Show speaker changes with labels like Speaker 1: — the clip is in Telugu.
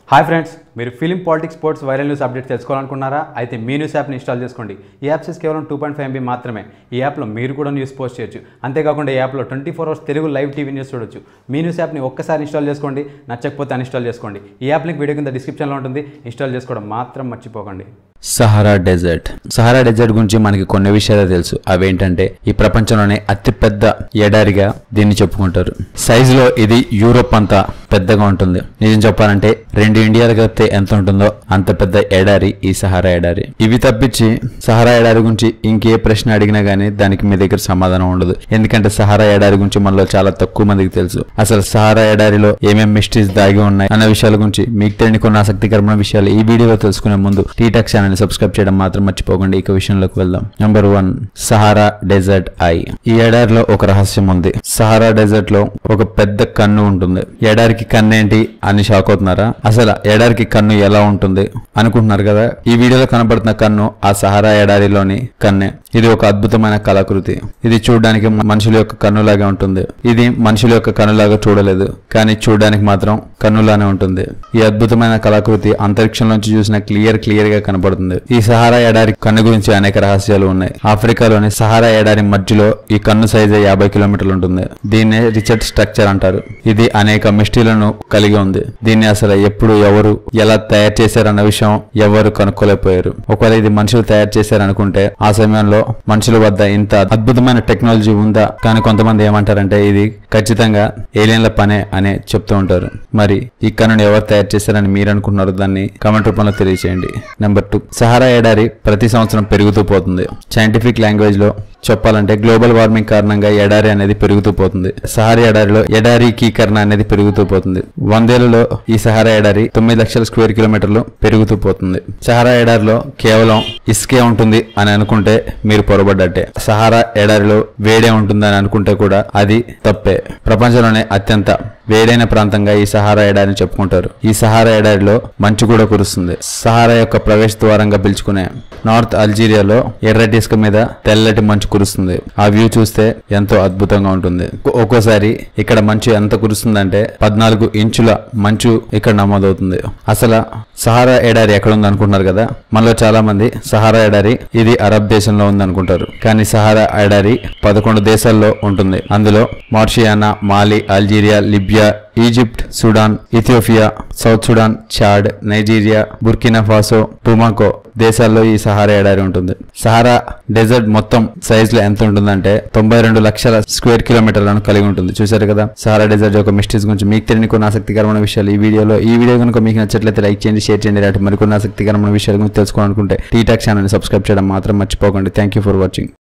Speaker 1: హాయ్ ఫ్రెండ్స్ మీరు film politics sports viral news update తెలుసుకోవాలనుకున్నారా అయితే మీ న్యూస్ యాప్ని ఇన్స్టాల్ చేసుకోండి ఈ యాప్ సైజ్ కేవలం టూ పాయింట్ ఫైవ్ ఎంబీ మాత్రమే ఈ యాప్లో మీరు కూడా న్యూస్ పోస్ట్ చేయొచ్చు అంతేకాకుండా ఈ యాప్లో twenty four hours Telugu live TV news చూడొచ్చు మీ న్యూస్ యాప్ని ఒక్కసారి ఇన్స్టాల్ చేసుకోండి నచ్చకపోతే అన్ఇన్స్టాల్ చేసుకోండి ఈ యాప్ లింక్ వీడియో కింద డిస్క్రిప్షన్లో ఉంటుంది ఇన్స్టాల్ చేసుకోవడం మాత్రం మర్చిపోకండి
Speaker 2: సహారా డెజర్ట్ సహారా డెజర్ట్ గురించి మనకి కొన్ని విషయాలు తెలుసు అవేంటంటే ఈ ప్రపంచంలోనే అతిపెద్ద ఎడారిగా దీన్ని చెప్పుకుంటారు సైజులో ఇది యూరోప్ అంతా పెద్దగా ఉంటుంది నిజం చెప్పాలంటే రెండు ఇండియాలు కలిపితే ఎంత ఉంటుందో అంత పెద్ద ఎడారి ఈ సహారా ఎడారి ఇవి తప్పించి సహారా ఎడారి గురించి ఇంకే ప్రశ్న అడిగినా గానీ దానికి మీ దగ్గర సమాధానం ఉండదు ఎందుకంటే సహారా ఎడారి గురించి మనలో చాలా తక్కువ మందికి తెలుసు అసలు సహారా ఎడారిలో ఏమేం మిస్టరీస్ దాగి ఉన్నాయి అన్న విషయాల గురించి మీకు తెలియని కొన్ని ఆసక్తికరమైన విషయాలు ఈ వీడియోలో తెలుసుకునే ముందు టీటాక్ ఛానల్ సబ్స్క్రైబ్ చేయడం మాత్రం మర్చిపోకండి ఇక విషయంలోకి వెళ్దాం నెంబర్ వన్ సహారా డెజర్ట్ ఐ ఈ ఎడారిలో ఒక రహస్యం ఉంది సహారా డెజర్ట్ లో ఒక పెద్ద కన్ను ఉంటుంది ఎడారికి కన్ను ఏంటి అని షాక్ అవుతున్నారా అసలు ఎడారికి కన్ను ఎలా ఉంటుంది అనుకుంటున్నారు కదా ఈ వీడియోలో కనబడుతున్న కన్ను ఆ సహారా ఎడారిలోని కన్నే ఇది ఒక అద్భుతమైన కళాకృతి ఇది చూడడానికి మనుషుల యొక్క కన్నులాగా ఉంటుంది ఇది మనుషుల యొక్క కన్నులాగా చూడలేదు కానీ చూడడానికి మాత్రం కన్నులానే ఉంటుంది ఈ అద్భుతమైన కళాకృతి అంతరిక్షంలోంచి చూసిన క్లియర్ క్లియర్ గా కనబడుతుంది ఈ సహారా ఎడారి కన్ను గురించి అనేక రహస్యాలు ఉన్నాయి ఆఫ్రికాలోని సహారా ఎడారి మధ్యలో ఈ కన్ను సైజు యాభై కిలోమీటర్లు ఉంటుంది దీన్నే రిచర్డ్ స్ట్రక్చర్ అంటారు ఇది అనేక మిస్టీలను కలిగి ఉంది దీన్ని అసలు ఎప్పుడు ఎవరు ఎలా తయారు చేశారన్న విషయం ఎవరు కనుక్కోలేకపోయారు ఒకవేళ ఇది మనుషులు తయారు చేశారనుకుంటే ఆ సమయంలో మనుషుల వద్ద ఇంత అద్భుతమైన టెక్నాలజీ ఉందా కానీ కొంతమంది ఏమంటారంటే ఇది ఖచ్చితంగా ఏలియన్ల పనే అనే చెప్తూ ఉంటారు మరి ఈ కన్నుని ఎవరు తయారు చేశారని మీరు అనుకుంటున్నారు దాన్ని కామెంట్ రూపంలో తెలియచేయండి నెంబర్ టూ సహారా ఎడారి ప్రతి సంవత్సరం పెరుగుతూ పోతుంది సైంటిఫిక్ లాంగ్వేజ్ లో చెప్పాలంటే గ్లోబల్ వార్మింగ్ కారణంగా ఎడారి అనేది పెరుగుతూ పోతుంది సహారా ఎడారిలో ఎడారీకీకరణ అనేది పెరుగుతూ పోతుంది వందేళ్లలో ఈ సహారా ఎడారి తొమ్మిది లక్షల స్క్వేర్ కిలోమీటర్లు పెరుగుతూ పోతుంది సహారా ఎడారిలో కేవలం ఇసుకే ఉంటుంది అని అనుకుంటే మీరు పొరబడ్డట్టే సహారా ఎడారిలో వేడే ఉంటుందని అనుకుంటే కూడా అది తప్పే ప్రపంచంలోనే అత్యంత వేడైన ప్రాంతంగా ఈ సహారా ఎడారిని చెప్పుకుంటారు ఈ సహారా ఎడారిలో మంచు కూడా కురుస్తుంది సహారా యొక్క ప్రవేశ ద్వారంగా పిలుచుకునే నార్త్ అల్జీరియాలో ఎర్రటి ఇసుక మీద తెల్లటి మంచు కురుస్తుంది ఆ వ్యూ చూస్తే ఎంతో అద్భుతంగా ఉంటుంది ఒక్కోసారి ఇక్కడ మంచు ఎంత కురుస్తుందంటే పద్నాలుగు ఇంచుల మంచు ఇక్కడ నమోదవుతుంది అసలు సహారా ఎడారి ఎక్కడ ఉంది అనుకుంటున్నారు కదా మనలో చాలా మంది సహారా ఎడారి ఇది అరబ్ దేశంలో ఉంది అనుకుంటారు కానీ సహారా ఎడారి పదకొండు దేశాల్లో ఉంటుంది అందులో మార్షియానా Mali Algeria Libya Egypt Sudan Ethiopia South Sudan Chad Nigeria Burkina Faso టుమాకో దేశాల్లో ఈ సహారా ఎడారి ఉంటుంది సహారా డెజర్ట్ మొత్తం సైజ్ లో ఎంత ఉంటుందంటే తొంభై రెండు లక్షల స్క్వేర్ కిలోమీటర్లను కలిగి ఉంటుంది చూసారు కదా సహారా డెజర్ట్ యొక్క మిస్టరీస్ గురించి మీకు తెలియని కొన్ని ఆసక్తికరమైన విషయాలు ఈ వీడియోలో ఈ వీడియో కనుక మీకు నచ్చట్లయితే లైక్ చేయండి షేర్ చేయండి ఇలాంటి మరికొన్ని ఆసక్తికరమైన విషయాల గురించి తెలుసుకోవాలనుకుంటే టీటాక్ ఛానల్ సబ్స్క్రైబ్ చేయడం మాత్రం మర్చిపోకండి థ్యాంక్ యూ ఫర్ వాచింగ్